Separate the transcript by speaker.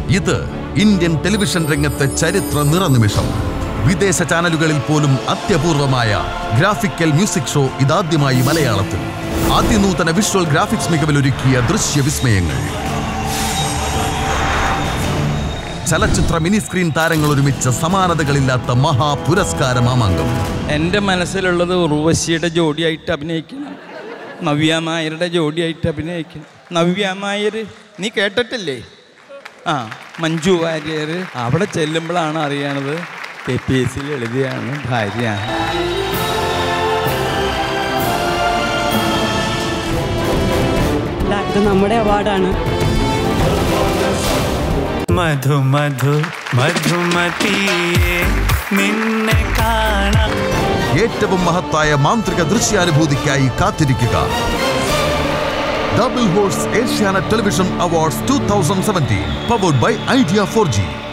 Speaker 1: ഇത് Indian television രംഗത്തെ ചരിത്ര നിറനിമിഷം വിദേശ ചാനലുകളിൽ പോലും അത്യപൂർവമായ ഗ്രാഫിക്കൽ മ്യൂസിക് ഷോ ഇതാദ്യമായി മലയാളത്തിൽ അതിനൂതന വിഷ്വൽ ഗ്രാഫിക്സ് മികവിലൊരുക്കിയ ദൃശ്യവിസ്മയങ്ങൾ ചലച്ചിത്ര മിനി സ്ക്രീൻ താരങ്ങൾ ഒരുമിച്ച സമാനതകളില്ലാത്ത മഹാ പുരസ്കാര മാമാങ്കം
Speaker 2: എൻ്റെ മനസ്സിലുള്ളത് ഉർവശിയുടെ ജോഡിയായിട്ട് അഭിനയിക്കണം നവ്യാമായരുടെ ജോഡിയായിട്ട് അഭിനയിക്കണം നവ്യാമായർ നീ കേട്ടിട്ടില്ലേ ആ മഞ്ജു വാര്യർ അവിടെ ചെല്ലുമ്പോഴാണ് അറിയണത് കെ പി എസ് സിയിൽ എഴുതിയാണ് ഭാര്യ
Speaker 3: ഇല്ല, ഇത് നമ്മുടെ അവാർഡാണ്
Speaker 4: മധു മധു മധുമതിയെ നിന്നെ കാണാം
Speaker 1: ഏറ്റവും മഹത്തായ മാന്ത്രിക ദൃശ്യാനുഭൂതിക്കായി കാത്തിരിക്കുക double horse Asiana television awards two thousand seventeen powered by Idea four G